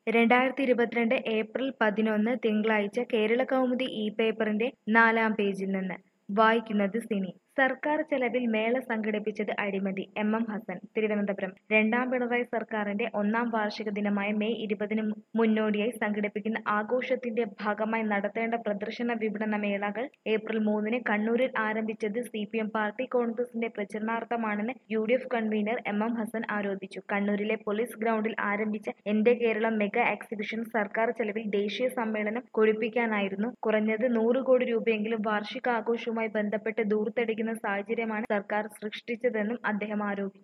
രണ്ടായിരത്തി ഇരുപത്തിരണ്ട് ഏപ്രിൽ പതിനൊന്ന് തിങ്കളാഴ്ച കേരള കൗമുദി ഇ പേപ്പറിന്റെ നാലാം പേജിൽ നിന്ന് വായിക്കുന്നത് സിനി സർക്കാർ ചെലവിൽ മേള സംഘടിപ്പിച്ചത് അഴിമതി എം എം ഹസൻ തിരുവനന്തപുരം രണ്ടാം പിണറായി സർക്കാരിന്റെ ഒന്നാം വാർഷിക ദിനമായ മെയ് ഇരുപതിന് മുന്നോടിയായി സംഘടിപ്പിക്കുന്ന ആഘോഷത്തിന്റെ ഭാഗമായി നടത്തേണ്ട പ്രദർശന വിപണന മേളകൾ ഏപ്രിൽ മൂന്നിന് കണ്ണൂരിൽ ആരംഭിച്ചത് സി പി എം പാർട്ടി കോൺഗ്രസിന്റെ പ്രചരണാർത്ഥമാണെന്ന് U D F convener M M Hasan ആരോപിച്ചു കണ്ണൂരിലെ പോലീസ് ഗ്രൗണ്ടിൽ ആരംഭിച്ച എന്റെ കേരളം മെഗാ എക്സിബിഷൻ സർക്കാർ ചെലവിൽ ദേശീയ സമ്മേളനം കൊഴുപ്പിക്കാനായിരുന്നു കുറഞ്ഞത് നൂറ് കോടി രൂപയെങ്കിലും വാർഷികാഘോഷവുമായി ബന്ധപ്പെട്ട് ദൂർത്തടിക്കുന്ന സാഹചര്യമാണ് സർക്കാർ സൃഷ്ടിച്ചതെന്നും അദ്ദേഹം ആരോപിച്ചു